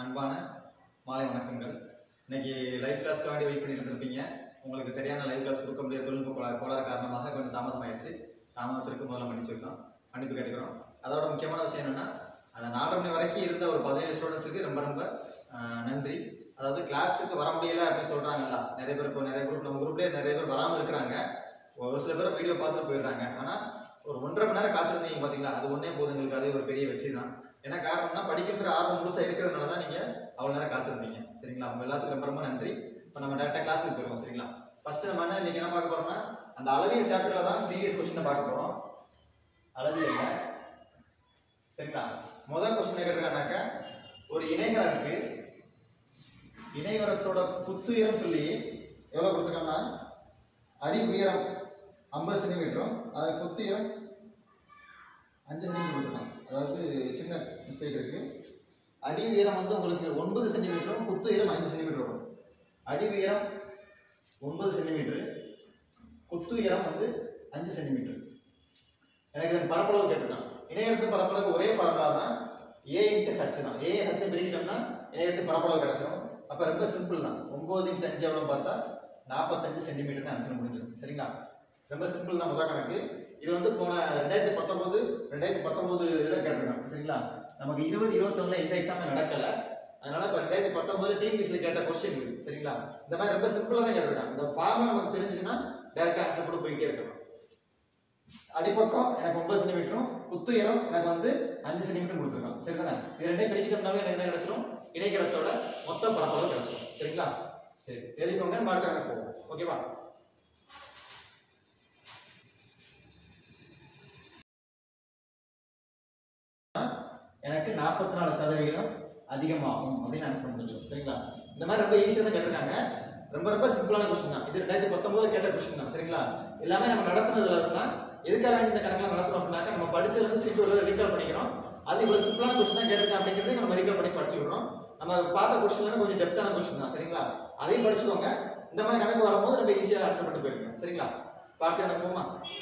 அன்பான மாலை வணக்கங்கள் இன்னைக்கு லைவ் கிளாஸ்க்கு வேண்டி வெயிட் பண்ணிட்டு இருந்திருப்பீங்க உங்களுக்கு சரியான லைவ் கிளாஸ் கொடுக்க முடியாத தொழில்நுட்ப கோளாறு கோளாறு காரணமாக கொஞ்சம் தாமதமாயிடுச்சு தாமதத்திற்கு முதல்ல மன்னிச்சிருக்கோம் மன்னிப்பு கேட்டுக்கிறோம் அதோட முக்கியமான விஷயம் என்னன்னா அந்த நாலரை மணி வரைக்கும் இருந்த ஒரு பதினேழு ஸ்டூடெண்ட்ஸுக்கு ரொம்ப ரொம்ப ஆஹ், நன்றி அதாவது கிளாஸுக்கு வர முடியல அப்படின்னு சொல்றாங்கல்ல நிறைய பேர் இப்போ நிறைய குரூப் நம்ம குரூப்லேயே நிறைய பேர் வராமல் இருக்கிறாங்க ஒரு சில பேர் வீடியோ பார்த்துட்டு போயிடுறாங்க ஆனால் ஒரு ஒன்றரை மணி நேரம் காத்திருந்தீங்க பார்த்தீங்களா அது ஒன்றே போதும் எங்களுக்கு அதே ஒரு பெரிய வெற்றி தான் என்ன காரணம்னா படிக்கிற ஆர்வம் முழுசாக இருக்கிறதுனால தான் நீங்கள் அவ்வளோ நேரம் காத்திருந்தீங்க சரிங்களா அவங்க எல்லாத்துக்கும் ரொம்ப ரொம்ப நன்றி இப்போ நம்ம டேரெக்டாக கிளாஸுக்கு போயிடுவோம் சரிங்களா ஃபர்ஸ்ட் நம்ம என்ன இன்னைக்கு என்ன பார்க்க போறோம்னா அந்த அளவியல் சாப்டர்ல தான் ப்ரீவியஸ் கொஸ்டினை பார்க்க போறோம் அளவியல்ல சரிங்களா முதல் கொஸ்டின் கேட்டிருக்கானாக்கா ஒரு இணைகரருக்கு இணைகரத்தோட குத்துயரம் சொல்லி எவ்வளோ கொடுத்துருக்காங்கன்னா அடி உயரம் ஐம்பது சென்டிமீட்டரும் அதில் குத்துயரம் அஞ்சு சென்டிமீட்டர் கொடுத்துருக்காங்க அதாவது சின்ன மிஸ்டேக் இருக்கு அடி உயரம் வந்து உங்களுக்கு ஒன்பது சென்டிமீட்டரும் குத்து உயரம் அஞ்சு சென்டிமீட்டர் வரும் அடி உயரம் ஒன்பது சென்டிமீட்டர் குத்து உயரம் வந்து அஞ்சு சென்டிமீட்டர் எனக்கு இதன் பரப்பளவு கேட்டிருக்கான் இணையத்து பரப்பளவு ஒரே ஃபார்முலா தான் ஏ இன்ட்டு ஹச் தான் ஏ ஹச் பிரிக்கிட்டோம்னா இணையத்து பரப்பளவு கிடைச்சிடும் அப்போ ரொம்ப சிம்பிள் தான் ஒம்பது இன்ட்டு அஞ்சு எவ்வளோ பார்த்தா நாற்பத்தஞ்சு சென்டிமீட்டர்னு ஆன்சர் முடிஞ்சிடும் சரிங்களா ரொம்ப சிம்பிள் தான் முதல் கணக்கு இது வந்து போன ரெண்டாயிரத்தி பத்தொம்போது ரெண்டாயிரத்தி பத்தொம்போது இதில் கேட்டிருக்கான் சரிங்களா நமக்கு இருபது இருபத்தொன்னுல எந்த எக்ஸாமே நடக்கல அதனால இப்போ ரெண்டாயிரத்தி பத்தொம்போது டிஎன்பிசியில் கேட்ட கொஸ்டின் இது சரிங்களா இந்த மாதிரி ரொம்ப சிம்பிளாக தான் கேட்டிருக்காங்க இந்த ஃபார்முலா நமக்கு தெரிஞ்சுச்சுன்னா டேரக்டாக ஆன்சர் கூட போயிட்டே இருக்கணும் அடிப்பக்கம் எனக்கு ஒன்பது சென்டிமீட்டரும் குத்துயரம் எனக்கு வந்து அஞ்சு சென்டிமீட்டர் கொடுத்துருக்காங்க சரிதானே இது ரெண்டையும் பிரிக்கிட்டோம்னாவே எனக்கு என்ன கிடைச்சிடும் இணைகரத்தோட மொத்த பரப்பளவு கிடைச்சிடும் சரிங்களா சரி எழுதிக்கோங்க நம்ம அடுத்த கணக்கு போவோம் ஓகேவா எனக்கு நாற்பத்தி நாலு சதவிகிதம் அதிகமாகும் அப்படின்னு ஆன்சர் முடியும் சரிங்களா இந்த மாதிரி ரொம்ப ஈஸியாக தான் கேட்டிருக்காங்க ரொம்ப ரொம்ப சிம்பிளான கொஸ்டின் தான் இது ரெண்டாயிரத்தி பத்தொம்போது கேட்ட கொஸ்டின் தான் சரிங்களா எல்லாமே நம்ம நடத்துனதுல இருந்தால் எதுக்காக வேண்டி இந்த கணக்கெல்லாம் நடத்துறோம் அப்படின்னாக்கா நம்ம படிச்சதுலேருந்து திருப்பி ஒரு ரீகால் பண்ணிக்கிறோம் அது இவ்வளோ சிம்பிளான கொஸ்டின் தான் கேட்டிருக்கேன் அப்படிங்கிறத நம்ம ரீகால் பண்ணி படிச்சுக்கிறோம் நம்ம பார்த்த கொஸ்டின் கொஞ்சம் டெப்த்தான கொஸ்டின் தான் சரிங்களா அதையும் படிச்சுக்கோங்க இந்த மாதிரி கணக்கு வரும்போது நம்ம ஈஸியாக ஆன்சர் பண்ணிட்டு போயிருக்கோம் சரிங்களா பார்த்து எனக்கு போமா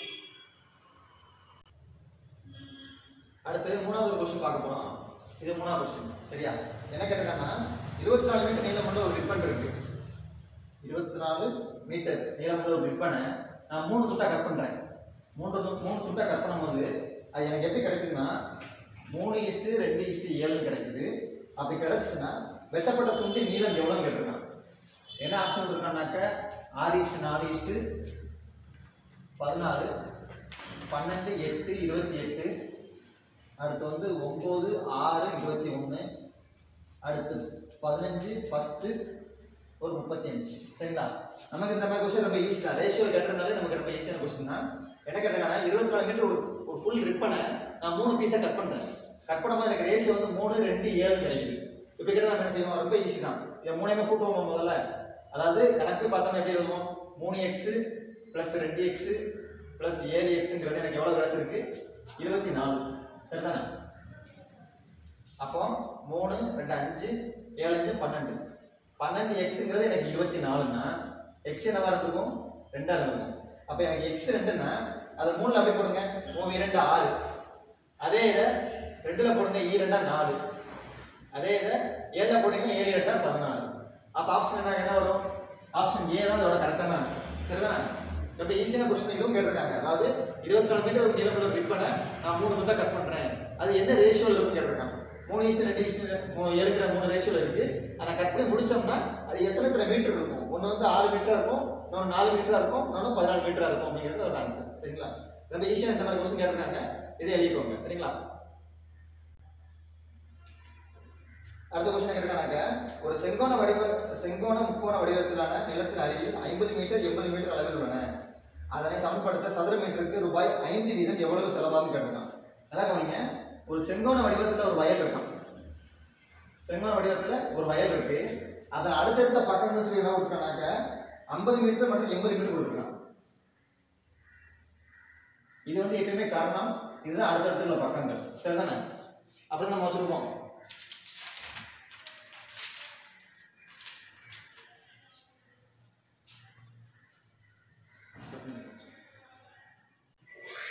அடுத்து மூணாவது கொஸ்டின் பார்க்க போறோம் இது மூணாவது கொஸ்டின் சரியா என்ன கேட்டிருக்காங்கன்னா இருபத்தி நாலு மீட்டர் நீளமுள்ள ஒரு ரிப்பன் இருக்கு இருபத்தி நாலு மீட்டர் நீளமுள்ள ஒரு ரிப்பனை நான் மூணு துண்டா கட் பண்றேன் மூணு து- மூணு துண்டா கட் பண்ணும்போது அது எனக்கு எப்படி கிடைக்குதுன்னா மூணு இஸ்டு ரெண்டு இஸ்டு ஏழு கிடைக்குது அப்படி கிடைச்சிச்சுன்னா வெட்டப்பட்ட துண்டு நீளம் எவ்வளோ கேட்டிருக்கான் என்ன ஆப்ஷன் கொடுத்துருக்கானாக்க ஆறு இஸ்டு நாலு இஸ்டு பதினாலு பன்னெண்டு எட்டு இருபத்தி எட்டு அடுத்து வந்து ஒம்பது ஆறு இருபத்தி ஒன்று அடுத்து பதினஞ்சு பத்து ஒரு முப்பத்தி அஞ்சு சரிங்களா நமக்கு இந்த மாதிரி கொஸ்டின் ரொம்ப ஈஸி தான் ரேஷியோ கேட்டிருந்தாலே நமக்கு ரொம்ப ஈஸியான கொஸ்டின் தான் என்ன கேட்டாங்கன்னா இருபத்தி நாலு மீட்டர் ஒரு ஒரு ஃபுல் ரிப்பனை நான் மூணு பீஸாக கட் பண்ணுறேன் கட் பண்ணும்போது எனக்கு ரேஷியோ வந்து மூணு ரெண்டு ஏழு கிடைக்குது இப்படி கேட்டால் நம்ம என்ன செய்வோம் ரொம்ப ஈஸி தான் இதை மூணையுமே கூட்டுவோம் முதல்ல அதாவது கணக்கு பார்த்தோம்னா எப்படி எழுதுவோம் மூணு எக்ஸு ப்ளஸ் ரெண்டு எக்ஸு ப்ளஸ் ஏழு எக்ஸுங்கிறது எனக்கு எவ்வளோ கிடைச்சிருக்கு இருபத்தி நாலு சரிதானே அப்போ மூணு ரெண்டு அஞ்சு ஏழு அஞ்சு பன்னெண்டு பன்னெண்டு எக்ஸுங்கிறது எனக்கு இருபத்தி நாலுன்னா எக்ஸ் என்னவா இருந்திருக்கும் ரெண்டா இருக்கும் அப்போ எனக்கு எக்ஸ் ரெண்டுன்னா அதை மூணுல அப்படியே போடுங்க மூணு இரண்டு ஆறு அதே இதை ரெண்டுல போடுங்க ஈ ரெண்டா நாலு அதே இதை ஏழுல போட்டீங்கன்னா ஏழு ரெண்டா பதினாலு அப்போ ஆப்ஷன் என்ன என்ன வரும் ஆப்ஷன் ஏ தான் அதோட கரெக்டான ஆன்சர் சரிதானே ரொம்ப ஈஸியான கொஸ்டின் இதுவும் கேட்டிருக்காங்க அதாவது இருபத்தி நாலு மீட்டர் ஒரு நீளமுள்ள ரிப்பனை நான் மூணு துண்டா கட் பண்றேன் அது எந்த ரேஷியோவில் இருக்குன்னு கேட்டிருக்காங்க மூணு இஸ்டு ரெண்டு இஸ்டு மூணு எழுக்கிற மூணு ரேஷியோவில் இருக்கு அதை கட் பண்ணி முடிச்சோம்னா அது எத்தனை எத்தனை மீட்டர் இருக்கும் ஒன்று வந்து ஆறு மீட்டரா இருக்கும் இன்னொன்று நாலு மீட்டரா இருக்கும் இன்னொன்று பதினாலு மீட்டரா இருக்கும் அப்படிங்கிறது ஒரு ஆன்சர் சரிங்களா ரொம்ப ஈஸியாக இந்த மாதிரி கொஸ்டின் கேட்டிருக்காங்க இதை எழுதிக்கோங்க சரிங்களா அடுத்த கொஸ்டின் இருக்கானாக்க ஒரு செங்கோண வடிவ செங்கோண முக்கோண வடிவத்திலான நிலத்தின் அருகில் ஐம்பது மீட்டர் எண்பது மீட்டர் அளவில் உள்ளன அதனை சமன்படுத்த சதுர மீட்டருக்கு ரூபாய் ஐந்து வீதம் எவ்வளவு செலவாகும் கேட்டிருக்கான் நல்லா கவனிங்க ஒரு செங்கோண வடிவத்தில் ஒரு வயல் இருக்கான் செங்கோண வடிவத்தில் ஒரு வயல் இருக்கு அதில் அடுத்தடுத்த பக்கம்னு சொல்லி என்ன கொடுத்துருக்கானாக்க ஐம்பது மீட்டர் மற்றும் எண்பது மீட்டர் கொடுத்துருக்கான் இது வந்து எப்பயுமே காரணம் இதுதான் அடுத்தடுத்து உள்ள பக்கங்கள் சரிதானே அப்படி நம்ம வச்சிருப்போம்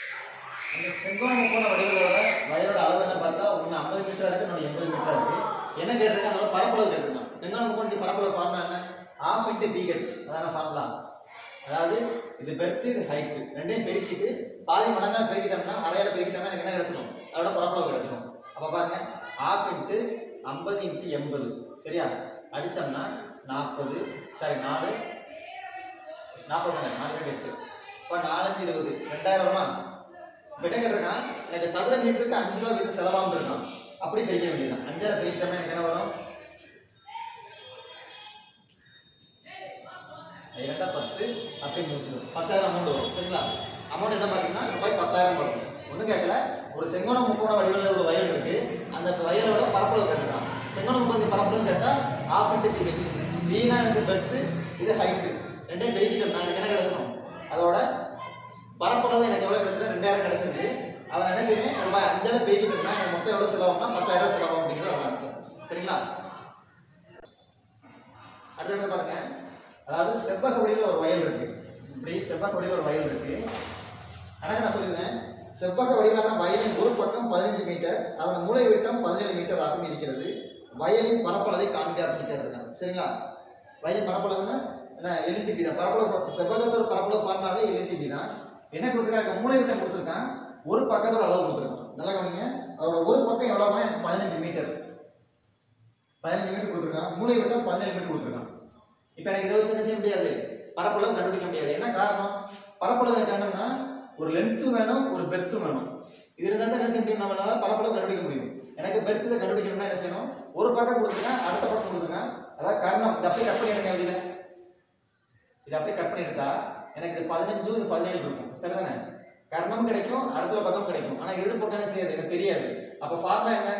அந்த செங்கோண முக்கோண வடிவங்களோட வயலோட அளவு என்ன பார்த்தா ஒன்று ஐம்பது மீட்டரா இருக்கு இன்னொன்று எண்பது மீட்டரா இருக்கு என்ன கேட்டிருக்கான் அதோட பரப்பளவு கேட்டிருக்கான் செங்கோண முக்கோணத்தின் பரப்பளவு ஃபார்முலா என்ன ஆஃப் இன்ட்டு பிஹெச் அதான ஃபார்முலா அதாவது இது பெருத்து இது ஹைட்டு ரெண்டையும் பெருக்கிட்டு பாதி மடங்கா பெருக்கிட்டோம்னா அரையில பெருக்கிட்டோம்னா எனக்கு என்ன கிடைச்சிடும் அதோட பரப்பளவு கிடைச்சிடும் அப்போ பாருங்க ஆஃப் இன்ட்டு ஐம்பது இன்ட்டு எண்பது சரியா அடிச்சோம்னா நாற்பது சாரி நாலு நாற்பது தானே நாலு ரெண்டு எட்டு இப்போ நாலஞ்சு இருபது ரெண்டாயிரம் ரூபா இப்போ என்ன கேட்டிருக்கான் எனக்கு சதுர மீட்டருக்கு அஞ்சு ரூபா வீதம் செலவாகும் இருக்கான் அப்படி பிரிக்க வேண்டியதான் அஞ்சாயிரம் பிரிக்கிட்டோம்னா எனக்கு என்ன வரும் இரண்டா பத்து அப்படியே முடிச்சிடும் பத்தாயிரம் அமௌண்ட் வரும் சரிங்களா அமௌண்ட் என்ன பார்த்தீங்கன்னா ரூபாய் பத்தாயிரம் வரும் ஒன்றும் கேட்கல ஒரு செங்கோண முக்கோண வடிவில் ஒரு வயல் இருக்கு அந்த வயலோட பரப்பளவு கேட்டுருக்கான் செங்கோண முக்கோணத்தின் பரப்பளவு கேட்டால் ஆஃப் இன்ட்டு பிஹெச் வீணா எனக்கு பெர்த்து இது ஹைட்டு ரெண்டையும் பெருக்கிட்டோம்னா எனக்கு என்ன கிடைச்சிடும் அதோட பரப்பளவு எனக்கு எவ்வளோ கிடைச்சது ரெண்டாயிரம் கிடைச்சிருக்கு அதை நான் என்ன செய்யணும் ரூபாய் அஞ்சாயிரம் பெருக்கிட்டோம்னா எனக்கு மொத்தம் எவ்வளோ செலவாகும்னா பத்தாயிரம் செலவாகும் அப்படிங்கிறது ஒரு ஆன்சர் சரிங்களா அடுத்த என்ன பாருங்க அதாவது செவ்வக வடிவில் ஒரு வயல் இருக்கு இப்படி செவ்வக வடிவில் ஒரு வயல் இருக்கு கணக்கு நான் சொல்லியிருந்தேன் செவ்வக வடிவிலான வயலின் ஒரு பக்கம் பதினஞ்சு மீட்டர் அதன் மூலை விட்டம் பதினேழு மீட்டர் ஆகவும் இருக்கிறது வயலின் பரப்பளவை காண்க அப்படின்னு கேட்டிருக்காங்க சரிங்களா வயலின் பரப்பளவுன்னா என்ன எல்என்டிபி தான் பரப்பளவு செவ்வகத்தோட பரப்பளவு ஃபார்முலாவே எல்என்டிபி தான் என்ன கொடுத்துருக்காங்க மூலை விட்டம் கொடுத்துருக்கான் ஒரு பக்கத்தோட அளவு கொடுத்துருக்கான் நல்லா கவனிங்க அதோட ஒரு பக்கம் எவ்வளோமா எனக்கு பதினஞ்சு மீட்டர் பதினஞ்சு மீட்டர் கொடுத்துருக்கான் மூளை விட்டம் பதினேழு மீட்டர் கொடுத்துருக்கான் இப்போ எனக்கு இதை வச்சு என்ன செய்ய முடியாது பரப்பளவு கண்டுபிடிக்க முடியாது என்ன காரணம் பரப்பளவு எனக்கு வேணும்னா ஒரு லென்த்து வேணும் ஒரு பெர்த்து வேணும் இது இருந்தால் தான் என்ன செய்ய முடியும் நம்மளால பரப்பளவு கண்டுபிடிக்க முடியும் எனக்கு பெர்த்து கண்டுபிடிக்கணும்னா என்ன செய்யணும் ஒரு பக்கம் கொடுத்துருக்கேன் அடுத்த பக்கம் கொடுத்துருக்கேன் அதாவது காரணம் இதை அப்படியே கட் பண்ணி எடுங்க அப்படின்னா இதை அப்படியே கட் பண்ணி எடுத்தா எனக்கு இது பதினஞ்சு இது பதினேழு இருக்கும் சரிதானே கர்ணமும் கிடைக்கும் அடுத்த பக்கம் கிடைக்கும் ஆனால் எதிர் பக்கம் என்ன செய்யாது எனக்கு தெரியாது அப்போ ஃபார்முலா என்ன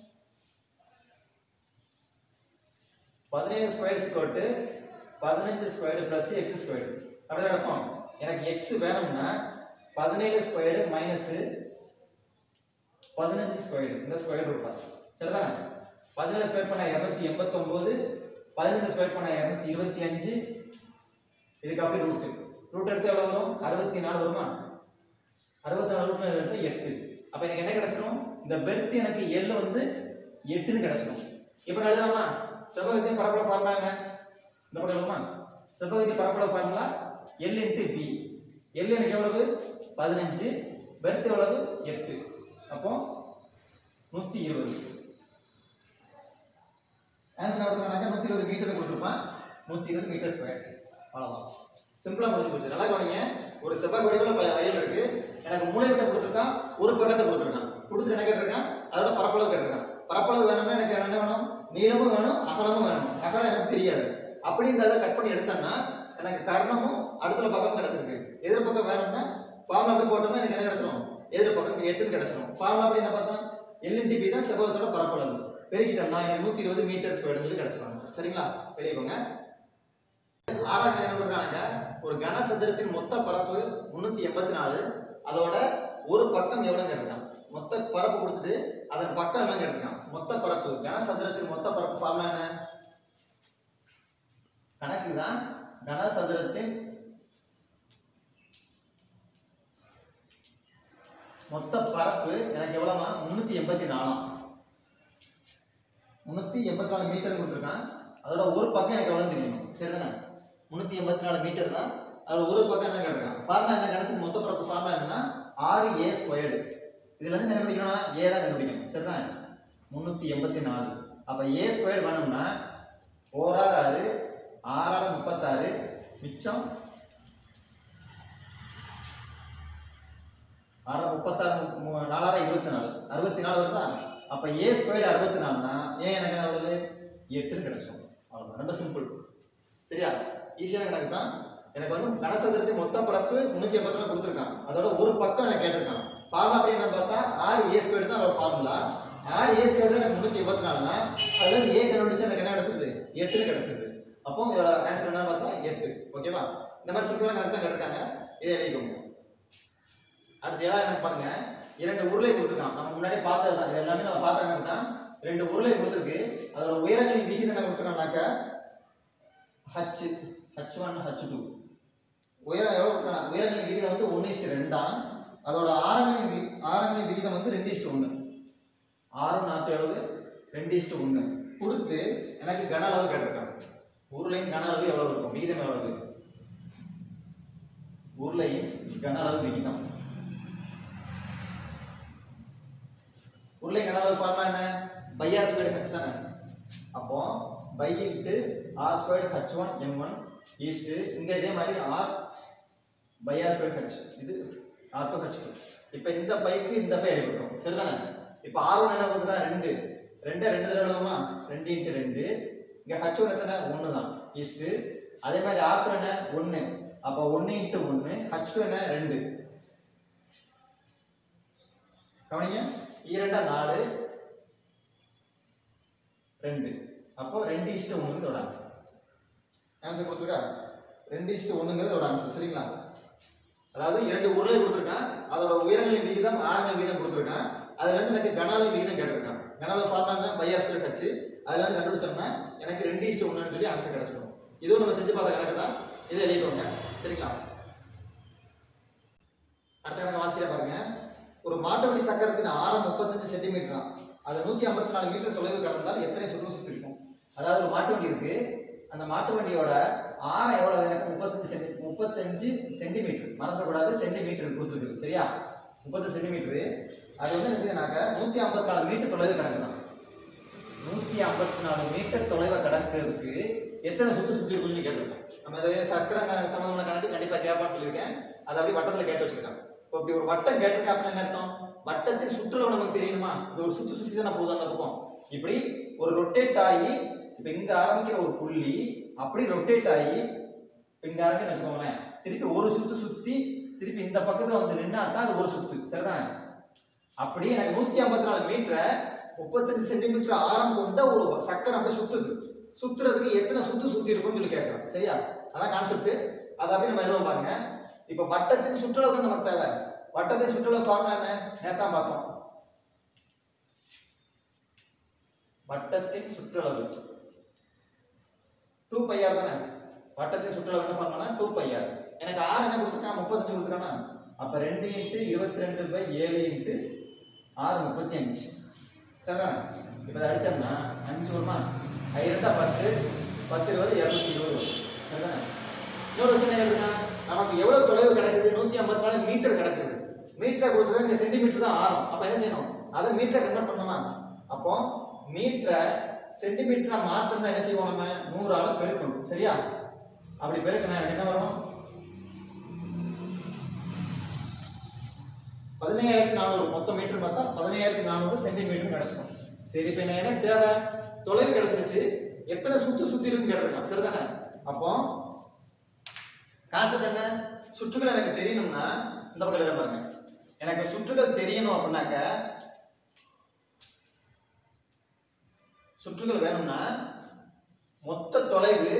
பதினேழு ஸ்கொயர் ஸ்கொயர்ட்டு பதினஞ்சு ஸ்கொயர்டு ப்ளஸ் எக்ஸ் ஸ்கொயர்டு அப்படிதான் இருக்கும் எனக்கு எக்ஸ் வேணும்னா பதினேழு ஸ்கொயர்டு மைனஸு பதினஞ்சு ஸ்கொயர்டு இந்த ஸ்கொயர் ரூட் தான் சரிதானே பதினேழு ஸ்கொயர் பண்ணால் இரநூத்தி எண்பத்தொம்போது பதினஞ்சு ஸ்கொயர் பண்ணால் இரநூத்தி இருபத்தி அஞ்சு இதுக்கு அப்படி ரூட்டு ரூட் எடுத்து எவ்வளோ வரும் அறுபத்தி நாலு வருமா அறுபத்தி நாலு ரூட் எடுத்து எட்டு அப்போ எனக்கு என்ன கிடைச்சிரும் இந்த பெர்த் எனக்கு எல்லு வந்து எட்டுன்னு கிடைச்சிரும் இப்போ நான் எழுதலாமா செவ்வகத்தின் பரப்பளவு ஃபார்முலா என்ன இந்த பக்கம் எழுதுமா செவ்வகத்தின் பரப்பளவு formula L into B L எனக்கு எவ்வளவு பதினஞ்சு பெர்த் எவ்வளவு எட்டு அப்போ நூற்றி இருபது ஆன்சர் கொடுத்துருக்காங்க நூற்றி இருபது மீட்டர் கொடுத்துருப்பான் நூற்றி இருபது மீட்டர் ஸ்கொயர் அவ்வளோதான் சிம்பிளாக முடிஞ்சு போச்சு நல்லா கவனிங்க ஒரு செவ்வாய் வடிவில் ப- வயல் இருக்கு எனக்கு மூளை விட்ட கொடுத்துருக்கான் ஒரு பக்கத்தை கொடுத்துருக்கான் கொடுத்துட்டு என்ன கேட்டிருக்கான் அதோட பரப்பளவு கேட்டிருக்கான் பரப்பளவு வேணும்னா எனக்கு என்ன வேணும் நீளமும் வேணும் அகலமும் வேணும் அகலம் எனக்கு தெரியாது அப்படி இந்த இதை கட் பண்ணி எடுத்தேன்னா எனக்கு கர்ணமும் அடுத்த பக்கம் கிடைச்சிருக்கு எதிர் பக்கம் வேணும்னா ஃபார்முலா அப்படி போட்டோம்னா எனக்கு என்ன கிடைச்சிரும் எதிர் பக்கம் எட்டுன்னு கிடைச்சிரும் ஃபார்முலா அப்படி என்ன பார்த்தா எல்என்டிபி தான் செவ்வகத்தோட பரப்பளவு பெருக்கிட்டோம்னா எனக்கு நூற்றி இருபது மீட்டர் ஸ்கொயர்னு சொல்லி கிடைச்சிருவாங்க சார் சரிங்களா வெளியே போங்க ஆறாம் கணக்கு என்ன கொடுக்குறாங்க ஒரு கனசதுரத்தின் மொத்த பரப்பு முன்னூத்தி எண்பத்தி நாலு அதோட ஒரு பக்கம் எவ்வளவு கேட்டிருக்கான் மொத்த பரப்பு கொடுத்துட்டு அதன் பக்கம் எவ்வளவு கேட்டிருக்கான் மொத்த பரப்பு கனசதுரத்தின் மொத்த பரப்பு ஃபார்முலா என்ன கணக்கு தான் கனசதுரத்தின் மொத்த பரப்பு எனக்கு எவ்வளவுமா முன்னூத்தி எண்பத்தி நாலாம் முந்நூற்றி எண்பத்தி நாலு மீட்டர் கொடுத்துருக்கான் அதோட ஒரு பக்கம் எனக்கு எவ்வளோ தெரியணும் சரிதானே முந்நூற்றி எண்பத்தி நாலு மீட்டர் தான் அதோட ஒரு பக்கம் என்ன கேட்டிருக்கான் ஃபார்முலா என்ன கிடைச்சது மொத்த பரப்பு ஃபார்முலா என்னன்னா ஆறு ஏ ஸ்கொயர்டு இதுல இருந்து என்ன கண்டுபிடிக்கணும்னா ஏ தான் கண்டுபிடிக்கணும் சரிதானே முந்நூற்றி எண்பத்தி நாலு அப்போ ஏ ஸ்கொயர் வேணும்னா ஓராறு ஆறு ஆறாறு முப்பத்தாறு மிச்சம் ஆறு முப்பத்தாறு மு- மு- நாலாயிரம் இருபத்தி நாலு அறுபத்தி நாலு வருதா அப்போ ஏ ஸ்கொயர்டு அறுபத்தி நாலுனா ஏன் எனக்கு என்ன எவ்வளவு எட்டுன்னு கிடைச்சோம் அவ்வளோதான் ரொம்ப சிம்பிள் சரியா ஈஸியான கணக்கு தான் எனக்கு வந்து கனசதுரத்தின் மொத்த பரப்பு முந்நூற்றி எண்பத்தி நாலு கொடுத்துருக்கான் அதோட ஒரு பக்கம் எனக்கு கேட்டிருக்கான் ஃபார்முலா அப்படி என்ன பார்த்தா ஆறு ஏ ஸ்கொயர் தான் அதோட ஃபார்முலா ஆறு ஏ ஸ்கொயர் தான் எனக்கு முந்நூற்றி எண்பத்தி நாலுனா அதுல இருந்து ஏ கண்டுபிடிச்சு எனக்கு என்ன கிடைச்சது எட்டுன்னு கிடைச்சது அப்போ இதோட ஆன்சர் என்னன்னு பார்த்தா எட்டு ஓகேவா இந்த மாதிரி சிம்பிளான கணக்கு தான் கேட்டிருக்காங்க இதை எழுதிக்கோங்க அடுத்து ஏழாவது எனக்கு பாருங்க இரண்டு உருளை கொடுத்துருக்கான் நம்ம முன்னாடி பார்த்தது தான் இது எல்லாமே நம்ம பார்த்த கணக்கு தான் ரெண்டு உருளை கொடுத்துருக்கு அதோட உயரங்களின் விகிதம் என்ன கொடுத்துருக்காங்கனாக்கா H H one H two உயரம் எவ்வளோ கொடுத்துருக்காங்க உயரங்களின் விகிதம் வந்து ஒன்று இஸ்டு ரெண்டாம் அதோட ஆரங்களின் வி- ஆரங்களின் விகிதம் வந்து ரெண்டு இஸ்டு ஒன்று ஆறு நாட்டு அளவு ரெண்டு இஸ்டு ஒன்று கொடுத்துட்டு எனக்கு கன அளவு கேட்டிருக்காங்க உருளையின் கன அளவு எவ்வளவு இருக்கும் விகிதம் எவ்வளவு உருளையின் கன அளவு விகிதம் உருளை கன அளவு ஃபார்முலா என்ன பை ஆர் ஸ்கொயர் ஹெச் தானே அப்போ pi into R square H one M one is to இங்கே இதே மாதிரி R pi R square H இது ஆர் டூ ஹெச் டூ இப்போ இந்த பைக்கு இந்த பை அடிபட்டுரும் சரிதானே இப்போ ஆர் ஒன் என்ன கொடுத்துருக்கா ரெண்டு ரெண்டே ரெண்டு தடவை எழுதுமா ரெண்டு இன்ட்டு ரெண்டு இங்கே ஹெச் ஒன் எத்தனை ஒன்று தான் ஈஸ்ட்டு அதே மாதிரி ஆர் டூ என்ன ஒன்று அப்போ ஒன்று இன்ட்டு ஒன்று ஹெச் டூ என்ன ரெண்டு கவனிங்க இரண்டா நாலு ரெண்டு அப்போ ரெண்டு இஷ்ட ஒண்ணுங்கிறது ஒரு ஆன்சர் ஆன்சர் கொடுத்துருக்கா ரெண்டு இஷ்ட ஒண்ணுங்கிறது ஒரு ஆன்சர் சரிங்களா அதாவது இரண்டு உருளை கொடுத்துருக்கான் அதோட உயரங்களின் விகிதம் ஆரங்களின் விகிதம் கொடுத்துருக்கான் அதுல இருந்து எனக்கு கனாலின் விகிதம் கேட்டிருக்கான் கனால ஃபார்மா பையாஸ்கர் கட்சி அதுல இருந்து கண்டுபிடிச்சோம்னா எனக்கு ரெண்டு இஷ்ட ஒண்ணுன்னு சொல்லி ஆன்சர் கிடைச்சிடும் இதுவும் நம்ம செஞ்சு பார்த்த கணக்கு தான் இதை எழுதிக்கோங்க சரிங்களா அடுத்த கணக்கு வாசிக்கிற பாருங்க ஒரு மாட்டு வண்டி சக்கரத்தின் ஆரம் முப்பத்தஞ்சு சென்டிமீட்டரா அது நூத்தி ஐம்பத்தி நாலு மீட்டர் தொலைவு கடந்தால் எத்தனை சுற்று சுத்தி இருக்கும் அதாவது ஒரு மாட்டு வண்டி இருக்கு அந்த மாட்டு வண்டியோட ஆரம் எவ்வளவு எனக்கு முப்பத்தஞ்சு சென்டி முப்பத்தஞ்சு சென்டிமீட்டர் மறந்துடக்கூடாது சென்டிமீட்டர் கொடுத்துருக்கு சரியா முப்பது சென்டிமீட்டர் அது வந்து என்ன செய்யுதுனாக்க நூத்தி ஐம்பத்தி நாலு மீட்டர் தொலைவு கிடக்குதான் நூத்தி ஐம்பத்தி நாலு மீட்டர் தொலைவை கடக்கிறதுக்கு எத்தனை சுற்று சுற்றி இருக்குன்னு கேட்டிருக்கோம் நம்ம இதை சக்கர சம்பந்தமான கணக்கு கண்டிப்பா கேட்பான்னு சொல்லியிருக்கேன் அதை அப்படியே வட்டத்துல கேட்டு வச்சிருக்காங்க இப்போ இப்படி ஒரு வட்டம் கேட்டிருக்கா அப்படின்னா என்ன அர்த்தம் வட்டத்தின் சுற்றுலா நமக்கு தெரியணுமா இந்த ஒரு சுத்தி சுத்தி தான் போதும் அந்த பக்கம் இப்படி ஒரு ரொட்டேட் ஆகி இப்போ இங்க ஆரம்பிக்கிற ஒரு புள்ளி அப்படி ரொட்டேட் ஆகி இப்போ இங்க ஆரம்பிக்க வச்சுக்கோங்களேன் திருப்பி ஒரு சுத்து சுத்தி திருப்பி இந்த பக்கத்துல வந்து நின்னா தான் அது ஒரு சுத்து சரிதானே அப்படி எனக்கு நூத்தி ஐம்பத்தி நாலு மீட்டரை முப்பத்தஞ்சு சென்டிமீட்டர் ஆரம் கொண்ட ஒரு சக்கரம் அப்படியே சுத்துது சுத்துறதுக்கு எத்தனை சுத்து சுத்தி இருக்கும்னு சொல்லி கேட்கலாம் சரியா அதான் கான்செப்ட் அதை அப்படியே நம்ம எழுதுவோம் பாருங்க இப்ப வட்டத்தின் சுற்றுலா தான் நமக்கு தேவை வட்டத்தின் சுற்றுலா ஃபார்முலா என்ன நேத்தான் பார்த்தோம் வட்டத்தின் சுற்றளவு டூ பையார் தானே வட்டத்தின் சுற்றளவு என்ன ஃபார்முலா டூ பையார் எனக்கு ஆறு என்ன கொடுத்துருக்கான் முப்பத்தஞ்சு கொடுத்துருக்கானா அப்ப ரெண்டு இன்ட்டு இருபத்தி ரெண்டு பை ஏழு இன்ட்டு ஆறு முப்பத்தி அஞ்சு சரிதானே இப்போ இதை அடிச்சோம்னா அஞ்சு வருமா இருந்தா பத்து பத்து இருபது இரநூத்தி இருபது வரும் சரிதானே இன்னொரு விஷயம் என்ன இருக்குன்னா நமக்கு எவ்வளவு தொலைவு கிடக்குது நூத்தி ஐம்பத்தி நாலு மீட்டர் கிடக்குது மீட்டரை கொடுத்துருக்கா இங்க சென்டிமீட்டர் தான் ஆரம் அப்ப என்ன செய்யணும் அதை மீட்டரை கன்வெர்ட் பண்ணணுமா அப்போ மீட்டரை சென்டிமீட்டரா மாத்தணும்னா என்ன செய்வோம் நம்ம நூறு ஆள பெருக்கணும் சரியா அப்படி பெருக்கணும் எனக்கு என்ன வரும் பதினையாயிரத்தி நானூறு மொத்த மீட்டர் பார்த்தா பதினையாயிரத்தி நானூறு சென்டிமீட்டர் கிடைச்சிடும் சரி இப்போ என்ன எனக்கு தேவை தொலைவு கிடைச்சிருச்சு எத்தனை சுத்து சுத்தி இருக்குன்னு கேட்டிருக்கான் சரிதானே அப்போ கான்செப்ட் என்ன சுற்றுகள் எனக்கு தெரியணும்னா இந்த பக்கம் எழுத பாருங்க எனக்கு சுற்றுகள் தெரியணும் அப்படின்னாக்க சுற்றுகள் வேணும்னா மொத்த தொலைவு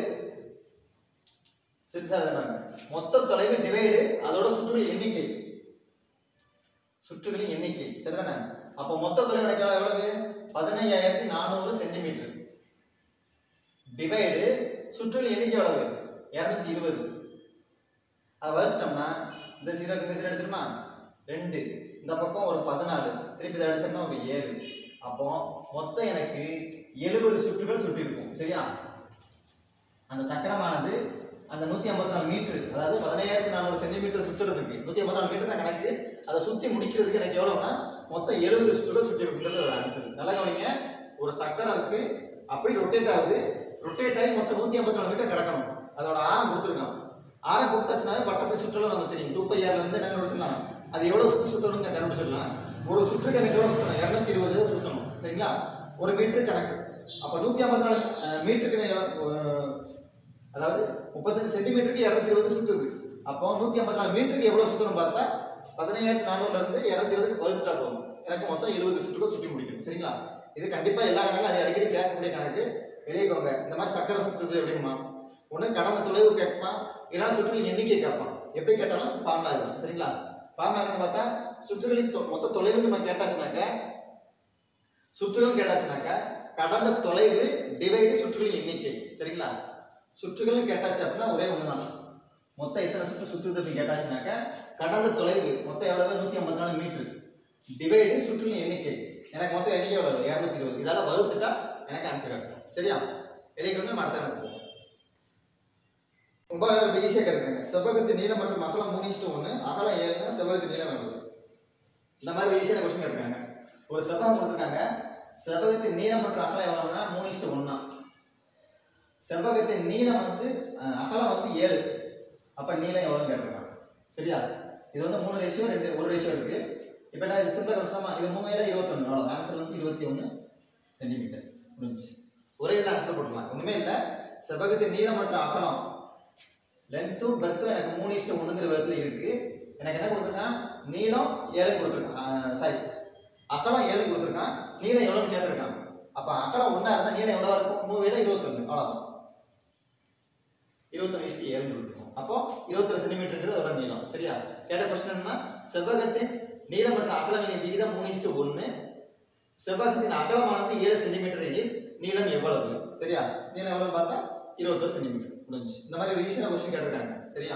சரி சார் பாருங்க மொத்த தொலைவு டிவைடு அதோட சுற்றுகள் எண்ணிக்கை சுற்றுகளின் எண்ணிக்கை சரிதானே அப்போ மொத்த தொலைவு எனக்கு எவ்வளவு பதினையாயிரத்தி நானூறு சென்டிமீட்டர் டிவைடு சுற்றுகளின் எண்ணிக்கை எவ்வளவு இரநூத்தி இருபது அதை வகுத்துட்டோம்னா இந்த சீரோக்கு இந்த சீரோ அடிச்சிருமா ரெண்டு இந்த பக்கம் ஒரு பதினாலு திருப்பி இதை அடிச்சோம்னா ஒரு ஏழு அப்போ மொத்தம் எனக்கு எழுபது சுற்றுகள் சுற்றி இருக்கும் சரியா அந்த சக்கரமானது அந்த நூத்தி ஐம்பத்தி நாலு மீட்டர் அதாவது பதினாயிரத்தி நானூறு சென்டிமீட்டர் சுத்துறதுக்கு நூத்தி ஐம்பத்தி நாலு மீட்டர் தான் கணக்கு அதை சுத்தி முடிக்கிறதுக்கு எனக்கு எவ்வளவுனா மொத்தம் எழுபது சுற்றுகள் சுற்றி இருக்குன்றது ஒரு ஆன்சர் நல்லா கவனிங்க ஒரு சக்கரம் இருக்கு அப்படி ரொட்டேட் ஆகுது ரொட்டேட் ஆகி மொத்தம் நூத்தி ஐம்பத்தி நாலு மீட்டர் கிடக்கணும் அதோட ஆரம் கொடுத்துருக்கான் ஆரம் கொடுத்தாச்சுனாவே வட்டத்தை சுற்றலாம் நமக்கு தெரியும் டூ பை ஆர்ல இருந்து என்ன கண்டுபிடிச்சிடலாம் அது எவ்வளவு சுத்து சுத்தணும்னு கண்டுபிடிச்சிடலாம் ஒரு சுற்றுக்கு எனக்கு எவ்வளவு சுத்தணும் இரநூத்தி இருபது சுத்தணும் சரிங்களா ஒரு மீட்டர் கணக்கு அப்ப நூத்தி ஐம்பத்தி நாலு மீட்டருக்கு நான் எவ்வளவு, அஹ், அதாவது முப்பத்தஞ்சு சென்டிமீட்டருக்கு இரநூத்தி இருபது சுத்துது அப்போ நூத்தி ஐம்பத்தி நாலு மீட்டருக்கு எவ்வளவு சுத்தணும் பார்த்தா பதினையாயிரத்தி நானூறுல இருந்து இரநூத்தி இருபதுக்கு வகுத்துட்டா போதும் எனக்கு மொத்தம் எழுபது சுற்றுகள் சுற்றி முடிக்கணும் சரிங்களா இது கண்டிப்பா எல்லா கணக்கும் அது அடிக்கடி கேட்கக்கூடிய கணக்கு எழுதிக்கோங்க இந்த மாதிரி சக்கரை சுத்துது அப்படிமா ஒண்ணு கடந்த தொலைவு கேட்பான் இல்லைன்னா சுற்றுகளின் எண்ணிக்கை கேட்பான் எப்படி கேட்டாலும் ஃபார்முலா இதுதான் சரிங்களா ஃபார்முலா என்னன்னு பார்த்தா சுற்றுகளின் தொ- மொத்த தொலைவு நம்ம கேட்டாச்சுனாக்க சுற்றுகள் கேட்டாச்சுனாக்க கடந்த தொலைவு டிவைடு சுற்றுகளின் எண்ணிக்கை சரிங்களா சுற்றுகள் கேட்டாச்சு அப்படின்னா ஒரே ஒண்ணுதான் மொத்தம் எத்தனை சுற்று சுத்துது அப்படின்னு கேட்டாச்சுனாக்க கடந்த தொலைவு மொத்தம் எவ்வளவு நூத்தி ஐம்பத்தி நாலு மீட்டர் டிவைடு சுற்றுகளின் எண்ணிக்கை எனக்கு மொத்தம் எண்ணிக்கை எவ்வளவு இரநூத்தி இருபது இதால வகுத்துட்டா எனக்கு ஆன்சர் கிடைச்சிடும் சரியா எழுதிக்கொண்டு நம்ம அடுத்த கணக்கு போவோம் ரொம்ப ஈஸியாக கேட்டுருக்காங்க செவ்வகத்து நீளம் மற்றும் அகலம் மூணு இஷ்டு ஒன்று அகலம் ஏழுனா செவ்வகத்து நீளம் எவ்வளவு இந்த மாதிரி ஈஸியான கொஸ்டின் கேட்டிருக்காங்க ஒரு செவ்வகம் கொடுத்துருக்காங்க செவ்வகத்தின் நீளம் மற்றும் அகலம் எவ்வளவுனா மூணு இஷ்டு ஒன்றா செவ்வகத்தின் நீளம் வந்து அஹ், அகலம் வந்து ஏழு அப்போ நீளம் எவ்வளோன்னு கேட்டிருக்காங்க சரியா இது வந்து மூணு ரேஷியோ ரெண்டு ஒரு ரேஷியோ இருக்கு இப்போ நான் இது சிம்பிளாக கஷ்டமா இது மூணு இருபத்தொன்று அவ்வளோ ஆன்சர் வந்து இருபத்தி ஒன்று சென்டிமீட்டர் முடிஞ்சு ஒரே இதில் ஆன்சர் போட்டுக்கலாம் ஒன்றுமே இல்லை செவ்வகத்தின் நீளம் மற்றும் அகலம் லென்த்தும் பெர்த்தும் எனக்கு மூணு இஷ்டம் ஒன்றுங்கிற விதத்தில் இருக்கு எனக்கு என்ன கொடுத்துருக்கான் நீளம் ஏழு கொடுத்துருக்கான் சாரி அகலம் ஏழு கொடுத்துருக்கான் நீளம் எவ்வளோன்னு கேட்டிருக்கான் அப்போ அகலம் ஒன்றா இருந்தால் நீளம் எவ்வளோ இருக்கும் மூவியில் இருபத்தொன்று அவ்வளோதான் இருபத்தொன்று இஷ்டி ஏழு கொடுத்துருக்கோம் அப்போ இருபத்தொரு சென்டிமீட்டருங்கிறது அதோட நீளம் சரியா கேட்ட கொஸ்டின் என்ன செவ்வகத்தின் நீளம் மற்றும் அகலங்களின் விகிதம் மூணு இஷ்டு ஒன்று செவ்வகத்தின் அகலமானது ஏழு சென்டிமீட்டர் எனில் நீளம் எவ்வளவு சரியா நீளம் எவ்வளவு பார்த்தா இருபத்தொரு சென்டிமீட்டர் முடிஞ்சு இந்த மாதிரி ஒரு ஈஸியான கொஸ்டின் கேட்டிருக்காங்க சரியா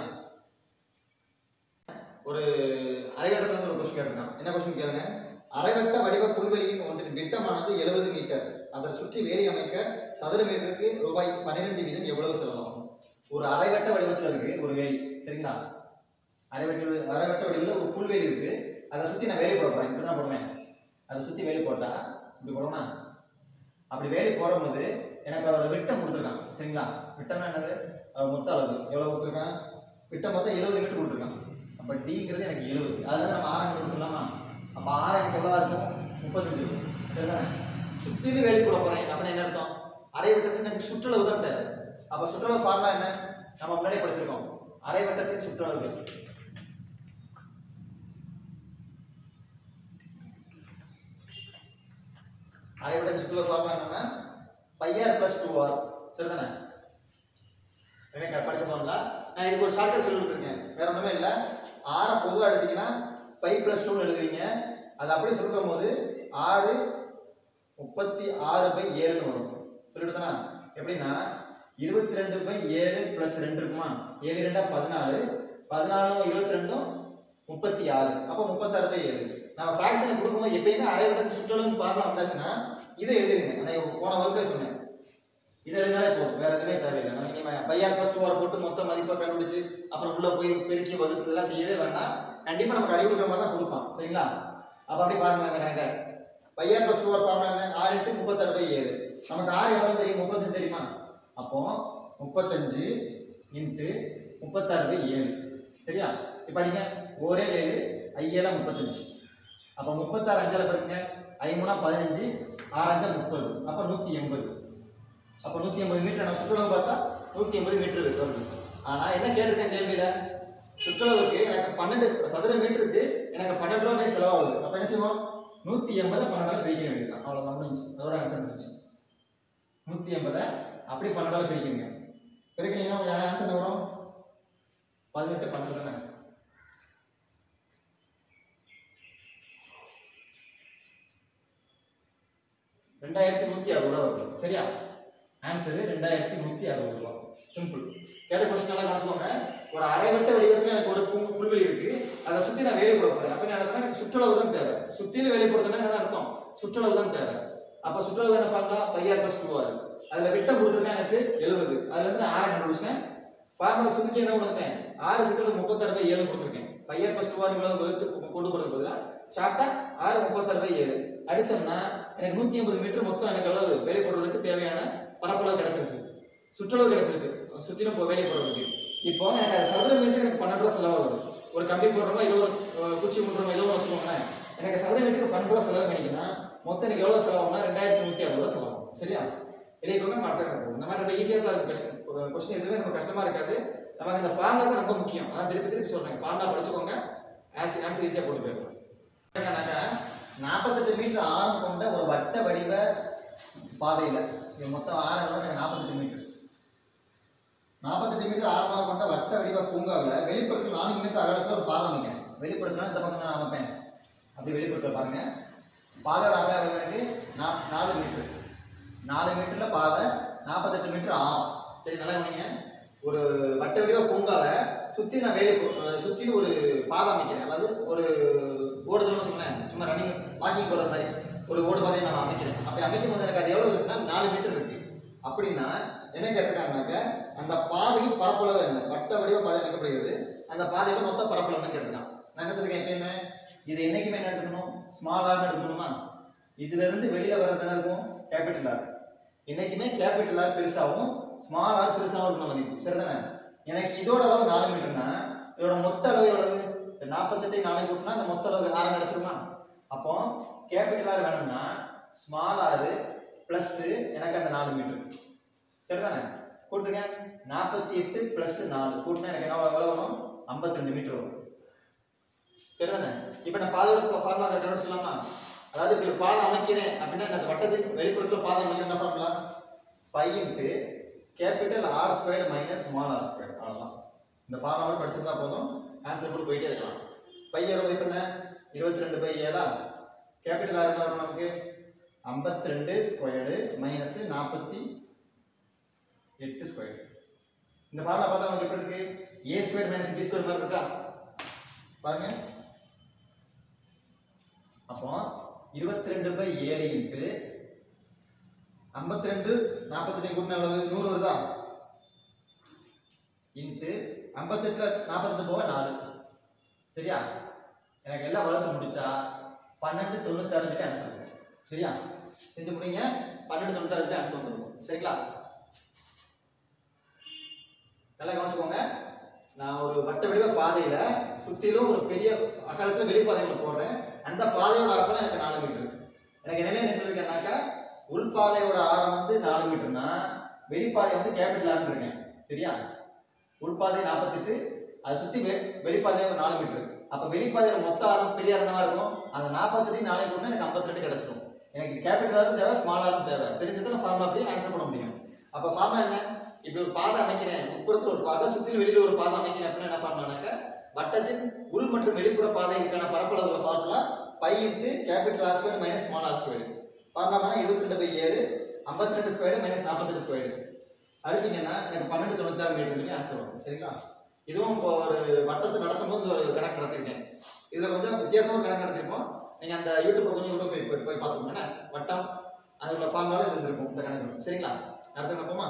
ஒரு அரைவட்டத்துல இருந்து ஒரு கொஸ்டின் கேட்டிருக்காங்க என்ன கொஸ்டின் கேளுங்க அரைவட்ட வடிவ புல்வெளியின் ஒன்றின் விட்டமானது எழுபது மீட்டர் அதை சுற்றி வேலி அமைக்க சதுர மீட்டருக்கு ரூபாய் பன்னிரெண்டு வீதம் எவ்வளவு செலவாகும் ஒரு அரைவட்ட வடிவத்தில் இருக்கு ஒரு வேலி சரிங்களா அரைவட்ட அரைவட்ட வடிவில் ஒரு புல்வெளி இருக்கு அதை சுற்றி நான் வேலி போட போறேன் இப்படி தான் போடுவேன் அதை சுற்றி வேலி போட்டா இப்படி போடுமா அப்படி வேலி போடும்போது எனக்கு அவர் விட்டம் கொடுத்துருக்கான் சரிங்களா விட்டம்னா என்னது அவர் மொத்த அளவு எவ்வளோ கொடுத்துருக்கான் விட்டம் மொத்தம் எழுபது மீட்டர் கொடுத்துருக்கான் அப்போ டிங்கிறது எனக்கு எழுபது அதில் நம்ம ஆறாம் மீட்டர் சொல்லாமா அப்போ ஆறு எனக்கு எவ்வளோ இருக்கும் முப்பத்தஞ்சு இருக்கும் சரிதானே சுற்றிலும் வேலி போட போகிறேன் அப்படின்னு என்ன அர்த்தம் அரை வட்டத்துக்கு எனக்கு சுற்றளவு தான் தேவை அப்போ சுற்றளவு ஃபார்முலா என்ன நம்ம முன்னாடியே படிச்சிருக்கோம் அரை வட்டத்தின் சுற்றளவு அரை வட்டத்தின் சுற்றளவு ஃபார்முலா என்னன்னா பையார் ப்ளஸ் டூ ஆர் சரிதானே எனக்கு படிச்ச ஃபார்முலா நான் இதுக்கு ஒரு ஷார்ட்கட் சொல்லி கொடுத்துருக்கேன் வேற ஒன்றுமே இல்லை ஆறை பொதுவாக எடுத்தீங்கன்னா பை ப்ளஸ் டூன்னு எழுதுவீங்க அது அப்படியே சொல்லும் போது ஆறு முப்பத்தி ஆறு பை ஏழுன்னு வரும் சொல்லிவிடுதானா எப்படின்னா இருபத்தி ரெண்டு பை ஏழு ப்ளஸ் ரெண்டு இருக்குமா ஏழு ரெண்டா பதினாலு பதினாலும் இருபத்தி ரெண்டும் முப்பத்தி ஆறு அப்போ முப்பத்தாறு பை ஏழு நம்ம ஃப்ராக்ஷனை கொடுக்கும்போது எப்பயுமே அரை வட்டத்து சுற்றளவு ஃபார்முலா வந்தாச்சுன்னா இதை எழுதிருங்க நான் போன வகுப்பே சொன்னேன் இதை எழுதினாலே போதும் வேற எதுவுமே தேவையில்லை நம்ம நீங்க பையார் ப்ளஸ் டூ போட்டு மொத்த மதிப்பை கண்டுபிடிச்சு அப்புறம் உள்ள போய் பெருக்கி வகுத்து இதெல்லாம் செய்யவே வேண்டாம் கண்டிப்பா நம்ம கழிவு விடுற மாதிரி தான் கொடுப்பான் சரிங்களா அப்ப அப்படி பாருங்க இந்த கணக்கை பையார் ப்ளஸ் டூ ஃபார்முலா என்ன ஆறு எட்டு முப்பத்தாறு பை ஏழு நமக்கு ஆறு எவ்வளவு தெரியும் முப்பத்தஞ்சு தெரியுமா அப்போ முப்பத்தஞ்சு இன்ட்டு முப்பத்தாறு பை ஏழு சரியா இப்போ படிங்க ஒரே ஏழு ஐஏழா முப்பத்தஞ்சு அப்போ முப்பத்தாறு அஞ்சால பாருங்க ஐமூணா பதினஞ்சு ஆறு அஞ்சா முப்பது அப்போ நூற்றி எண்பது அப்போ நூற்றி எண்பது மீட்டர் நான் சுற்றுலாவை பார்த்தா நூற்றி எண்பது மீட்டர் வருது ஆனால் என்ன கேட்டிருக்கேன் கேள்வியில் சுற்றுலாவுக்கு எனக்கு பன்னெண்டு சதுர மீட்டருக்கு எனக்கு பன்னெண்டு ரூபா மாதிரி செலவாகுது அப்போ என்ன செய்வோம் நூற்றி எண்பதை பன்னெண்டால் பிரிக்க வேண்டியதுதான் அவ்வளோதான் முடிஞ்சு அதோட ஆன்சர் முடிஞ்சு நூற்றி எண்பதை அப்படி பன்னெண்டால் பிரிக்கிறீங்க பிரிக்கிறீங்கன்னா உங்களுக்கு ஆன்சர் என்ன வரும் பதினெட்டு பன்னெண்டு தானே ரெண்டாயிரத்தி நூற்றி அறுபது ரூபா வரும் சரியா ஆன்சரு ரெண்டாயிரத்தி நூற்றி அறுபது ரூபா சிம்பிள் கேட்ட கொஸ்டின் எல்லாம் கணச்சுக்கோங்க ஒரு அரைவட்ட வடிவத்தில் எனக்கு ஒரு புல் புல்வெளி இருக்கு அதை சுற்றி நான் வேலை போட போறேன் அப்போ என்ன நடந்ததுன்னா எனக்கு சுற்றளவு தான் தேவை சுற்றிலும் வேலை போடுறதுன்னா என்ன அர்த்தம் சுற்றளவு தான் தேவை அப்போ சுற்றளவு என்ன ஃபார்முலா பையார் ப்ளஸ் டூ ஆறு அதில் விட்டம் கொடுத்துருக்கேன் எனக்கு எழுபது அதுல இருந்து நான் ஆறை கண்டுபிடிச்சேன் ஃபார்முலா சுருக்கி என்ன கொடுத்துருக்கேன் ஆறு சிக்கல் முப்பத்தாறு பை ஏழு கொடுத்துருக்கேன் பையார் ப்ளஸ் டூ ஆறு இவ்வளவு வகுத்து கொண்டு போகிறது பதிலாக ஷார்ட்டா ஆறு முப்பத்தாறு பை ஏழு அடிச்சோம்னா எனக்கு நூற்றி எண்பது மீட்டர் மொத்தம் எனக்கு அளவு வேலை போடுறதுக்கு தேவையான பரப்பளவு கிடைச்சிருச்சு சுற்றளவு கிடைச்சிருச்சு சுற்றிலும் இப்போ வேலை போடுறதுக்கு இப்போ எனக்கு அது சதுர மீட்டர் எனக்கு பன்னெண்டு ரூபா செலவாகுது ஒரு கம்பி போடுறோமோ ஏதோ ஒரு அஹ், குச்சி முடுறோமோ ஏதோ ஒன்று வச்சுக்கோங்களேன் எனக்கு சதுர மீட்டருக்கு பன்னெண்டு ரூபா செலவு பண்ணிங்கன்னா மொத்தம் எனக்கு எவ்வளோ செலவாகும்னா ரெண்டாயிரத்தி நூற்றி அறுபது ரூபா செலவாகும் சரியா எழுதிக்கோங்க மாற்றம் இந்த மாதிரி ரொம்ப ஈஸியாக தான் இருக்கும் கொஸ்டின் எதுவுமே நமக்கு கஷ்டமா இருக்காது நமக்கு இந்த ஃபார்முலா தான் ரொம்ப முக்கியம் அதான் திருப்பி திருப்பி சொல்றேன் ஃபார்முலா படிச்சுக்கோங்க ஆன்சர் ஆன்சர் ஈஸியாக போட்டு போயிடலாம் என்னன்னாக்கா நாற்பத்தெட்டு மீட்டர் ஆழம் கொண்ட ஒரு வட்ட வடிவ பாதையில் இது மொத்தம் ஆரம் எவ்வளோ நாற்பத்தெட்டு மீட்டர் நாற்பத்தெட்டு மீட்டர் ஆழமாக கொண்ட வட்ட வடிவ பூங்காவில் வெளிப்புறத்தில் நான்கு மீட்டர் அகலத்தில் ஒரு பாதை அமைக்கிறேன் வெளிப்புறத்துல இந்த பக்கம் தான் நான் அமைப்பேன் அப்படி வெளிப்புறத்தில் பாருங்க பாதையோட அகலம் எவ்வளவு எனக்கு நா- நாலு மீட்டர் நாலு மீட்டரில் பாதை நாற்பத்தெட்டு மீட்டர் ஆகும் சரி நல்லா கவனிங்க ஒரு வட்ட வடிவ பூங்காவை சுற்றி நான் வேலி சுற்றி ஒரு பாதை அமைக்கிறேன் அதாவது ஒரு ஓடுதல்னு வச்சுக்கோங்களேன் சும்மா ரன்னிங் வாக்கிங் போகிற மாதிரி ஒரு ஓடு பாதையை நான் அமைக்கிறேன் அப்படி அமைக்கும் போது எனக்கு அது எவ்வளவு இருக்குன்னா நாலு மீட்டர் இருக்கு அப்படின்னா என்ன கேட்டிருக்காங்கனாக்க அந்த பாதையின் பரப்பளவு என்ன வட்ட வடிவ பாதை அமைக்கப்படுகிறது அந்த பாதையோட மொத்த பரப்பளவு என்ன கேட்டிருக்கான் நான் என்ன சொல்றேன் எப்பயுமே இது என்னைக்குமே என்ன எடுத்துக்கணும் ஸ்மாலாக எடுத்துக்கணுமா இதுல இருந்து வெளியில வர்றது என்ன இருக்கும் கேபிட்டல் ஆர் என்னைக்குமே கேபிட்டல் ஆர் பெருசாகவும் ஸ்மால் ஆர் சிறுசாகவும் இருக்கணும் மதிப்பு சரிதானே எனக்கு இதோட அளவு நாலு மீட்டர்னா இதோட மொத்த அளவு எவ்வளவு இந்த நாற்பத்தெட்டு நாலு கூட்டினா அந்த மொத்த அளவு ஆறு கிடைச்சிருமா அப்போ கேபிட்டல் ஆர் வேணும்னா ஸ்மால் ஆறு பிளஸ் எனக்கு அந்த நாலு மீட்டர் சரிதானே கூட்டுங்க நாற்பத்தி எட்டு பிளஸ் நாலு கூட்டினா எனக்கு என்ன எவ்வளோ வரும் ஐம்பத்தி ரெண்டு மீட்டர் வரும் சரிதானே இப்போ நான் பாதையோட ஃபார்முலா கட்டணும் சொல்லலாமா அதாவது இப்படி ஒரு பாதை அமைக்கிறேன் அப்படின்னா இந்த வட்டத்துக்கு வெளிப்புறத்தில் பாதை அமைக்கிறேன் என்ன formula five into capital R square minus small R square அவ்வளோதான் இந்த ஃபார்முலா படிச்சிருந்தா போதும் ஆன்சர் போட்டு போயிட்டே இருக்கலாம் பை எவ்வளோ மதிப்பு என்ன இருபத்தி ரெண்டு பை ஏழா கேபிட்டல் ஆர் என்ன வரும் நமக்கு ஐம்பத்தி ரெண்டு ஸ்கொயர்டு மைனஸ் நாற்பத்தி எட்டு ஸ்கொயர் இந்த ஃபார்முலா பார்த்தா நமக்கு எப்படி இருக்கு A square minus B square மாதிரி இருக்கா பாருங்க அப்போ இருபத்தி ரெண்டு பை ஏழு இன்ட்டு ஐம்பத்தி ரெண்டு நாற்பத்தி ரெண்டு கூட்டின அளவு நூறு வருதா இன்ட்டு ஐம்பத்தெட்டுல நாற்பத்தெட்டு போக நாலு சரியா எனக்கு எல்லாம் வளர்த்து முடிச்சா பன்னெண்டு தொண்ணூத்தாறுக்கு ஆன்சர் இருக்கும் சரியா செஞ்சு முடிங்க பன்னெண்டு தொண்ணூத்தாறுக்கு ஆன்சர் வந்துருக்கும் சரிங்களா நல்லா கவனிச்சுக்கோங்க நான் ஒரு வட்ட வடிவ பாதையில சுத்திலும் ஒரு பெரிய அகலத்துல வெளிப்பாதைகளை போடுறேன் அந்த பாதையோட அகலம் எனக்கு நாலு மீட்டர் எனக்கு எனவே என்ன சொல்லிருக்கேன்னாக்கா உள் பாதையோட ஆரம் வந்து நாலு மீட்டர்னா வெளிப்பாதை வந்து கேபிட்டல் ஆர்னு இருக்கேன் சரியா உள்பாதை நாற்பத்தெட்டு அதை சுத்தி வெ வெளிப்பாதை ஒரு நாலு மீட்டர் அப்ப வெளிப்பாதையோட மொத்த ஆரம் பெரிய ஆரமா இருக்கும் அந்த நாற்பத்தெட்டு நாலு கூட எனக்கு ஐம்பத்தி ரெண்டு கிடைச்சிடும் எனக்கு கேபிட்டல் ஆரும் தேவை ஸ்மால் ஆரும் தேவை தெரிஞ்சது நான் ஃபார்முலா அப்படியே ஆன்சர் பண்ண முடியும் அப்ப ஃபார்முலா என்ன இப்படி ஒரு பாதை அமைக்கிறேன் உட்புறத்துல ஒரு பாதை சுத்தி வெளியில ஒரு பாதை அமைக்கிறேன் அப்படின்னா என்ன ஃபார்முலானாக்க வட்டத்தின் உள் மற்றும் வெளிப்புற பாதைக்கான பரப்பளவுல formula pi into capital R square minus small R square formula இருபத்தி ரெண்டு பை ஏழு ஐம்பத்தி ரெண்டு ஸ்கொயர் மைனஸ் நாற்பத்தெட்டு ஸ்கொயர் அடிச்சிங்கன்னா எனக்கு பன்னெண்டு தொண்ணூத்தாறு மீட்டருக்கு ஆன்சர் வரும் சரிங்களா இதுவும் இப்போ ஒரு வட்டத்தை நடத்தும் போது ஒரு கணக்கு நடத்திருக்கேன் இதுல கொஞ்சம் வித்தியாசமா கணக்கு நடத்திருப்போம் நீங்க அந்த யூடியூப் கொஞ்சம் கூட போய் போய் போய் பார்த்துக்கோங்க என்ன? வட்டம் அது உள்ள ஃபார்முலா இருந்திருக்கும் இந்த கணக்கு சரிங்களா அடுத்த கணக்குமா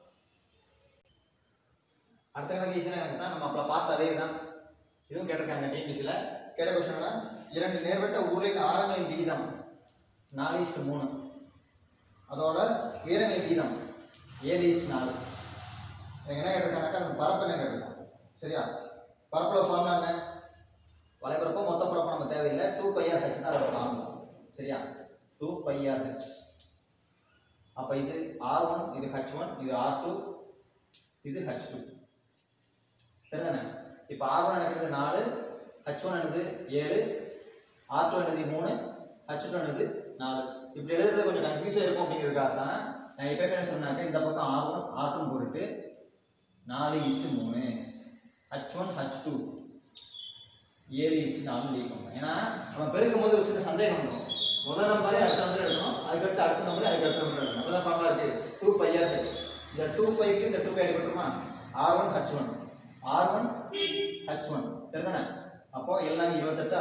அடுத்த கணக்கு ஈஸியான கணக்கு தான் நம்ம அப்போ பார்த்த அதே தான் இதுவும் கேட்டிருக்காங்க டிஎன்பிசியில் கேட்ட கொஸ்டின் இரண்டு நேர்வட்ட உருளையின் ஆரங்களின் விகிதம் நாலு இஸ்டு மூணு அதோட உயரங்களின் விகிதம் ஏழு இஸ்டு நாலு எனக்கு என்ன கேட்டிருக்காங்கனாக்கா அந்த பரப்பு என்ன கேட்டிருக்காங்க சரியா பரப்பளவு ஃபார்முலா என்ன வளைபரப்போ மொத்த பரப்பு நம்ம தேவையில்லை டூ பையார் ஹெச் தான் அதோட ஃபார்முலா சரியா டூ பையார் ஹெச் அப்போ இது ஆர் ஒன் இது ஹெச் ஒன் இது ஆர் டூ இது ஹெச் டூ சரிதானே இப்போ ஆர் ஒன் எடுக்கிறது நாலு ஹெச் ஒன் என்னது ஏழு ஆர் டூ என்னது மூணு ஹெச் டூ என்னது நாலு இப்படி எழுதுறது கொஞ்சம் கன்ஃபியூஸாக இருக்கும் அப்படிங்கிறதுக்காக தான் நான் இப்போ என்ன சொன்னாக்க இந்த பக்கம் ஆர் ஒன் ஆர் டூ போட்டுட்டு நாலு இஸ்ட்டு மூணு ஹச் ஒன் ஹச் டூ ஏழு இஸ்ட்டு நாலு லீக் பண்ணணும் ஏன்னா நம்ம பெருக்கும் போது ஒரு சின்ன சந்தேகம் வந்துடும் முதல் நம்பரே அடுத்த நம்பர் எடுக்கணும் அதுக்கடுத்து அடுத்த நம்பர் அதுக்கு அடுத்த நம்பர் எடுக்கணும் அப்பதான் ஃபார்மா இருக்கு டூ பையார் ஹெச் இந்த டூ பைக்கு இந்த டூ பை அடிக்கட்டுமா R one H one R one H one சரிதானே அப்போ எல்லாம் இருபத்தெட்டா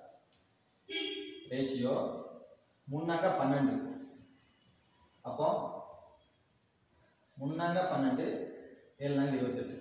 ரேஷியோ முன்னாங்க பன்னெண்டு அப்போ முன்னாங்க பன்னெண்டு ஏழுனாங்க இருபத்தெட்டு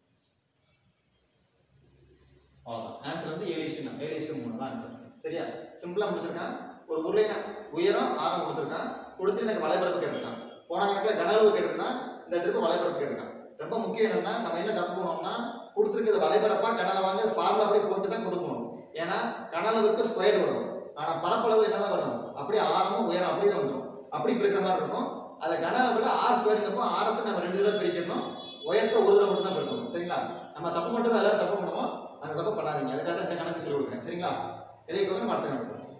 அவ்வளோதான் ஆன்சர் வந்து ஏழு இஷ்டு ஏழு இஷ்டு மூணு தான் ஆன்சர் சரியா சிம்பிளாக முடிச்சிருக்கான் ஒரு உருளைனா உயரம் ஆரம் கொடுத்துருக்கான் கொடுத்து எனக்கு வலைபரப்பு கேட்டிருக்கான் போன கணக்கில் கனளவு கேட்டிருக்கான் இந்த ட்ரிப்பு வலைபரப்பு கேட்டிருக்கான் ரொம்ப முக்கியம் என்னன்னா நம்ம என்ன தப்பு பண்ணுவோம்னா கொடுத்துருக்கிறது வலைபரப்பா கனளவாங்க ஃபார்முலா அப்படியே போட்டு தான் கொடுக்கணும் ஏன்னா கனளவுக்கு ஸ்கொயர் வரும் ஆனால் பரப்பளவு என்ன தான் வரும் அப்படியே ஆரமும் உயரம் அப்படியே தான் வந்துடும் அப்படி பிரிக்கிற மாதிரி இருக்கும் அதில் கன அளவில் ஆர் ஸ்கொயருங்கப்போ ஆரத்தை நம்ம ரெண்டு தடவை பிரிக்கணும் உயரத்தை ஒரு தடவை மட்டும் தான் பிரிக்கணும் சரிங்களா நம்ம தப்பு பண்ணுறது அதில் தப்பு பண்ணுவோம் அந்த தப்பு பண்ணாதீங்க அதுக்காக தான் இந்த கணக்கு சொல்லி கொடுக்குறேன் சரிங்களா எழுதிக்கோங்க நம்ம அடுத்த கணக்கு போவோம்.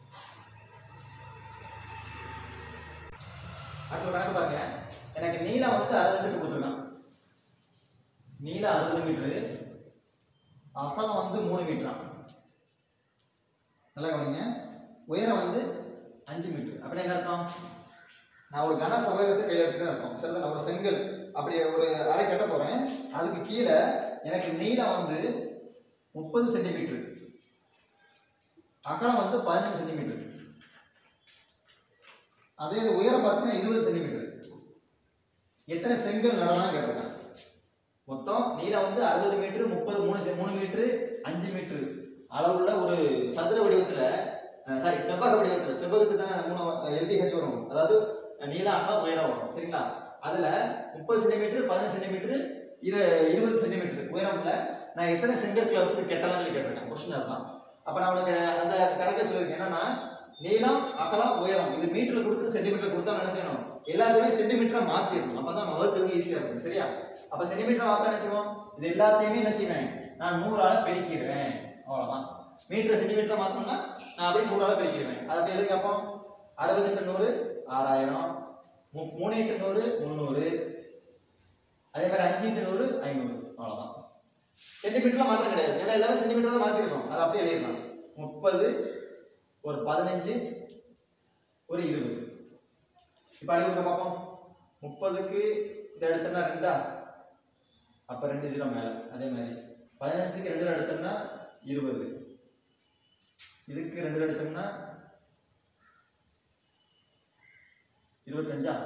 அடுத்த கணக்கு பாருங்க எனக்கு நீளம் வந்து அறுபது மீட்டர் கொடுத்துருக்கான் நீளம் அறுபது மீட்டரு அகலம் வந்து மூணு மீட்டரான் நல்லா கவனிங்க உயரம் வந்து அஞ்சு மீட்டர் அப்படின்னா என்ன அர்த்தம் நான் ஒரு கன சதவீதத்தை கையில் எடுத்துட்டு இருக்கோம் சரிதான் நான் ஒரு செங்கல் அப்படி ஒரு அரை கட்ட போறேன் அதுக்கு கீழே எனக்கு நீளம் வந்து முப்பது சென்டிமீட்டர் அகலம் வந்து பதினஞ்சு சென்டிமீட்டர் அதே இது உயரம் பார்த்தீங்கன்னா இருபது சென்டிமீட்டர் எத்தனை செங்கல் நடலாம் கேட்டிருக்காங்க மொத்தம் நீளம் வந்து அறுபது மீட்டர் முப்பது மூணு செ- மூணு மீட்டர் அஞ்சு மீட்டர் அளவுள்ள ஒரு சதுர வடிவத்தில் சாரி செவ்வக வடிவத்தில் செவ்வகத்துக்கு தானே அந்த மூணு எல்பிஹெச் வரும் அதாவது நீளம் அகலம் உயரம் வரும் சரிங்களா அதில் முப்பது சென்டிமீட்டர் பதினஞ்சு சென்டிமீட்டர் இரு இருபது சென்டிமீட்டர் உயரம்ல நான் எத்தனை செங்கற்களை வச்சு கெட்டலாம் சொல்லி கேட்டிருக்கேன் கொஸ்டின் அதுதான் அப்போ நான் உனக்கு அந்த கணக்கில் சொல்லியிருக்கேன் என்னன்னா நீளம் அகலம் உயரம் இது மீட்டர் கொடுத்து சென்டிமீட்டர் கொடுத்தா என்ன செய்யணும் எல்லாத்தையுமே சென்டிமீட்டரா மாத்திரணும் அப்பதான் நம்ம வகுக்கிறதுக்கு ஈஸியா இருக்கும் சரியா அப்ப சென்டிமீட்டர் மாத்திரம் என்ன செய்வோம் இது எல்லாத்தையுமே என்ன செய்வேன் நான் நூறால பெருக்கிடுவேன் அவ்வளவுதான் மீட்டர் சென்டிமீட்டர் மாத்தணும்னா நான் அப்படியே நூறால பெருக்கிடுவேன் அதை அப்படி எழுதுங்க அப்போ அறுபது இன்ட்டு நூறு ஆறாயிரம் மு- மூணு இன்ட்டு நூறு முந்நூறு அதே மாதிரி அஞ்சு இன்ட்டு நூறு ஐநூறு அவ்வளவுதான் சென்டிமீட்டர்லாம் மாற்றம் கிடையாது ஏன்னா எல்லாமே சென்டிமீட்டர் தான் மாத்திருக்கோம் அதை அப்படியே எழுதிடலாம் முப்பது ஒரு பதினஞ்சு ஒரு இருபது இப்போ அடி கொடுக்க பார்ப்போம் முப்பதுக்கு இதை அடிச்சோம்னா ரெண்டா அப்போ ரெண்டு ஜீரோ மேலே அதே மாதிரி பதினஞ்சுக்கு ரெண்டு அடிச்சோம்னா இருபது இதுக்கு ரெண்டு அடிச்சோம்னா இருபத்தஞ்சா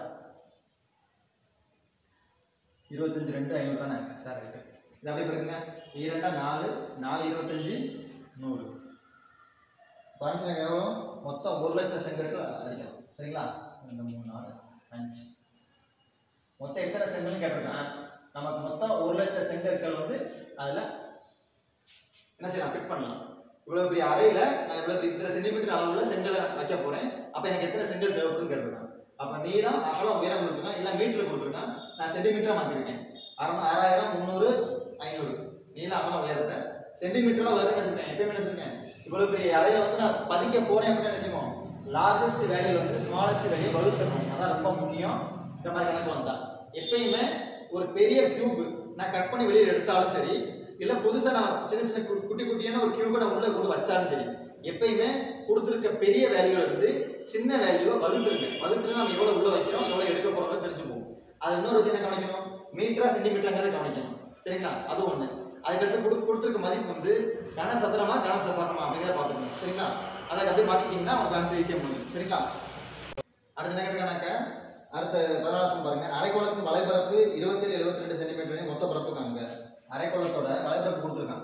இருபத்தஞ்சு ரெண்டு ஐநூறு தானே சார் இருக்கு இது அப்படியே பாருங்க இரண்டா நாலு நாலு இருபத்தஞ்சு நூறு பாருங்க எவ்வளோ மொத்தம் ஒரு லட்சம் செங்கற்கள் அடிக்கலாம் சரிங்களா ரெண்டு மூணு நாலு அஞ்சு மொத்தம் எத்தனை செங்கல்னு கேட்டிருக்கான் நமக்கு மொத்தம் ஒரு லட்சம் செங்கற்கள் வந்து அதில் என்ன செய்யலாம் ஃபிட் பண்ணலாம் இவ்வளோ பெரிய அறையில் நான் இவ்வளோ பெரிய இத்தனை சென்டிமீட்டர் அளவுள்ள செங்கலை வைக்க போகிறேன் அப்போ எனக்கு எத்தனை செங்கல் தேவைப்படுன்னு கேட்டிருக்கான் அப்போ நீளம் அகலம் உயரம் கொடுத்துருக்கான் இல்லை மீட்டர் கொடுத்துருக்கான் நான் சென்டிமீட்டராக மாற்றிருக்கேன் அரை ஆறாயிரம் முந்நூறு ஐநூறு நீளம் அகலம் உயரத்தை சென்டிமீட்டரில் உயரம் என்ன சொல்லிட்டேன் எப்பயுமே என்ன சொல்லிட்டேன் இவ்வளோ பெரிய அறையில் வந்து நான் பதிக்க போகிறேன் அப்படின்னு என்ன செய்வோம் லார்ஜஸ்ட் வேல்யூ வந்து ஸ்மாலஸ்ட் வேல்யூ வகுத்துறணும் அதான் ரொம்ப முக்கியம் இந்த மாதிரி கணக்கு வந்தா எப்பயுமே ஒரு பெரிய கியூப் நான் கட் பண்ணி வெளியே எடுத்தாலும் சரி இல்ல புதுசா நான் சின்ன சின்ன கு- குட்டி குட்டியான ஒரு கியூபை நான் உள்ள கொண்டு வச்சாலும் சரி எப்பயுமே கொடுத்துருக்க பெரிய வேல்யூல இருந்து சின்ன வேல்யூவை வகுத்துருங்க வகுத்துட்டு நம்ம எவ்வளவு உள்ள வைக்கிறோம் எவ்வளவு எடுக்க போறோம்னு தெரிஞ்சுக்குவோம் அது இன்னொரு விஷயம் என்ன கவனிக்கணும் மீட்டரா சென்டிமீட்டருங்கிறத கவனிக்கணும் சரிங்களா அது ஒண்ணு அதுக்கடுத்து கொடு கொடுத்துருக்க மதிப்பு வந்து கனசதுரமா கனசதுரமா அப்படிங்கிறத பார்த்துக்கணும் சரிங்களா அதை அப்படியே மாத்திட்டீங்கன்னா உங்களுக்கு ஆன்சர் ஈஸியாக முடியும் சரிங்களா அடுத்த என்ன கணக்க அடுத்த பதினாலாம் பாருங்க அரைக்கோளத்தின் வலைபரப்பு இருபத்தேழு எழுபத்தி ரெண்டு சென்டிமீட்டர் மொத்த பரப்பு காணுங்க அரைக்கோளத்தோட வலைபரப்பு கொடுத்துருக்கான்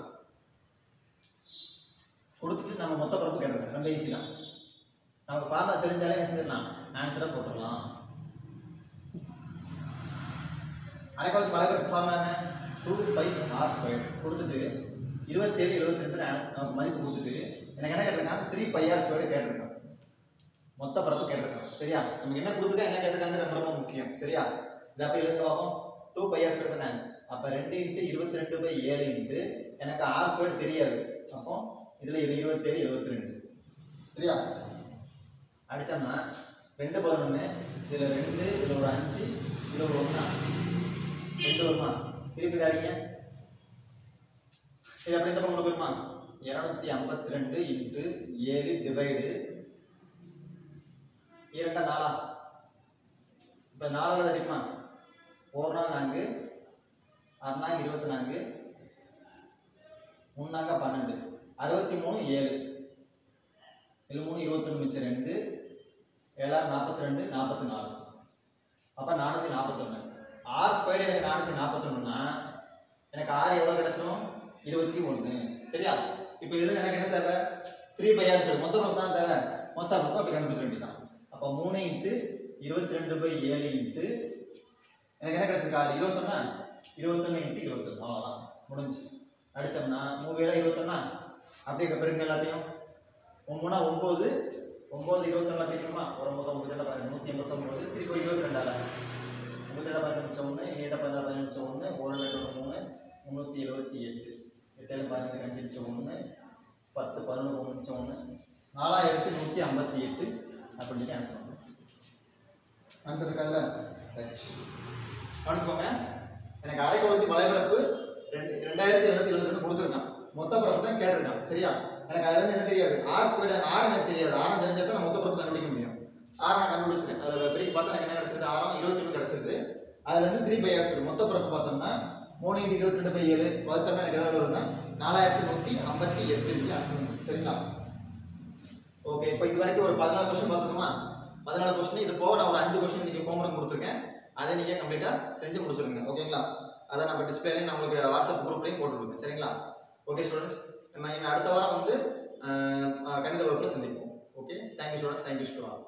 கொடுத்துட்டு நம்ம மொத்த பரப்பு கேட்டிருக்கோம் ரொம்ப ஈஸி தான் நமக்கு ஃபார்முலா தெரிஞ்சாலே என்ன செஞ்சிடலாம் ஆன்சரை போட்டுடலாம் அரைக்கோளத்து வலைபரப்பு ஃபார்முலா என்ன டூ பை ஆர் ஸ்கொயர் கொடுத்துட்டு இருபத்தேழு எழுபத்தி ரெண்டு நமக்கு மதிப்பு கொடுத்துட்டு எனக்கு என்ன கேட்டிருக்காங்க த்ரீ பை ஆர் ஸ்கொயர் கேட்டிருக்கான் மொத்த பரப்பு கேட்டிருக்காங்க சரியா நமக்கு என்ன கொடுத்துட்டா என்ன கேட்டிருக்காங்க ரொம்ப ரொம்ப முக்கியம் சரியா இதை அப்படி எழுத பார்ப்போம் டூ பை ஆர் ஸ்கொயர் தானே அப்போ ரெண்டு இன்ட்டு இருபத்தி ரெண்டு பை ஏழு இன்ட்டு எனக்கு ஆர் ஸ்கொயர் தெரியாது அப்போ இதில் இரு இருபத்தேழு எழுபத்தி ரெண்டு சரியா அடிச்சோம்னா ரெண்டு பதினொன்று இதில் ரெண்டு இதில் ஒரு அஞ்சு இதில் ஒரு ஒன்றா ரெண்டு வருமா திருப்பி இதை அடிங்க இது அப்படி இந்த பக்கம் வருமா இரநூத்தி ஐம்பத்தி ரெண்டு இன்ட்டு ஏழு டிவைடு இரண்டா நாலா இப்போ நாலாவது அடிக்குமா ஒரு நாள் நான்கு அறுநா இருபத்தி நான்கு முன்னாங்க பன்னெண்டு அறுபத்தி மூணு ஏழு ஏழு மூணு இருபத்தொன்று மிச்சம் ரெண்டு ஏழாறு நாற்பத்தி ரெண்டு நாற்பத்தி நாலு அப்போ நானூற்றி நாற்பத்தொன்று ஆர் ஸ்கொயர் எனக்கு நானூற்றி நாற்பத்தொன்னுனா எனக்கு ஆர் எவ்வளோ கிடைச்சிடும் இருபத்தி ஒன்று சரியா இப்போ இதில் எனக்கு என்ன தேவை த்ரீ பை ஆர் ஸ்கொயர் மொத்தம் மொத்தம் தான் தேவை மொத்தம் மொத்தம் அப்படி கண்டுபிடிச்ச வேண்டியதான் அப்போ மூணு இன்ட்டு இருபத்தி ரெண்டு பை ஏழு இன்ட்டு எனக்கு என்ன கிடைச்சிருக்கா இருபத்தொன்னா இருபத்தொன்று இன்ட்டு இருபத்தொன்று அவ்வளோதான் முடிஞ்சு அடிச்சோம்னா மூணு வேலை இருபத்தொன்னா அப்படியே பெருங்க எல்லாத்தையும் மூணா ஒம்பது ஒம்பது இருபத்தொன்னு பிரிக்கணுமா ஒரு ஒம்பது ஒம்பது ரெண்டு பாருங்க நூற்றி எண்பத்தொம்பது திருப்பி இருபத்தி ரெண்டால ஒம்பது ரெண்டு பதினஞ்சு மிச்சம் ஒன்று ஏழு பதினாறு பதினஞ்சு மிச்சம் ஒன்று ஒரு ரெண்டு ஒன்று மூணு முந்நூற்றி எழுபத்தி எட்டு எட்டேழு பதினஞ்சு அஞ்சு மிச்சம் ஒன்று பத்து பதினொன்று ஒன்று மிச்சம் ஒன்று நாலாயிரத்தி நூற்றி ஐம்பத்தி எட்டு அப்படின்னு ஆன்சர் வந்து ஆன்சர் இருக்காதுல்ல கவனிச்சுக்கோங்க எனக்கு அரைக்கோளத்தின் வலைபரப்பு ரெண்டு ரெண்டாயிரத்தி எழுநூத்தி எழுபத்தி ரெண்டு கொடுத்துருக்கான் மொத்த பரப்பு தான் கேட்டிருக்கான் சரியா எனக்கு அதுல இருந்து என்ன தெரியாது ஆர் ஸ்கொயர் ஆர் எனக்கு தெரியாது ஆரம் தெரிஞ்சா தான் நான் மொத்த பரப்பு கண்டுபிடிக்க முடியும் ஆர் நான் கண்டுபிடிச்சிருக்கேன் அதில் பிரிக்க பார்த்தா எனக்கு என்ன கிடைச்சது ஆரம் இருபத்தி ஒன்று கிடைச்சது அதுல இருந்து த்ரீ பை ஆர் ஸ்கொயர் மொத்த பரப்பு பார்த்தோம்னா மூணு இன்ட்டு இருபத்தி ரெண்டு பை ஏழு வகுத்தோம்னா எனக்கு என்ன வரும்னா நாலாயிரத்தி நூற்றி ஐம்பத்தி எட்டு ஆன்சர் சரிங்களா ஓகே இப்போ இது வரைக்கும் ஒரு பதினாலு கொஸ்டின் பார்த்துக்கோமா பதினாலு கொஸ்டின் இது போக நான் ஒரு அஞ்சு கொஸ்டின் இன்னைக்கு ஹோம்ஒர்க் கொடுத்துருக்கேன் அதை நீங்கள் கம்ப்ளீட்டாக செஞ்சு முடிச்சிருங்க ஓகேங்களா அதை நம்ம டிஸ்பிளேலையும் நான் உங்களுக்கு வாட்ஸ்அப் குரூப்லையும் போட்டு விடுங்க சரிங்களா ஓகே ஸ்டூடெண்ட்ஸ் நம்ம இனிமே அடுத்த வாரம் வந்து அஹ், அஹ், கணித வகுப்பில் சந்திப்போம் okay thank you students thank you student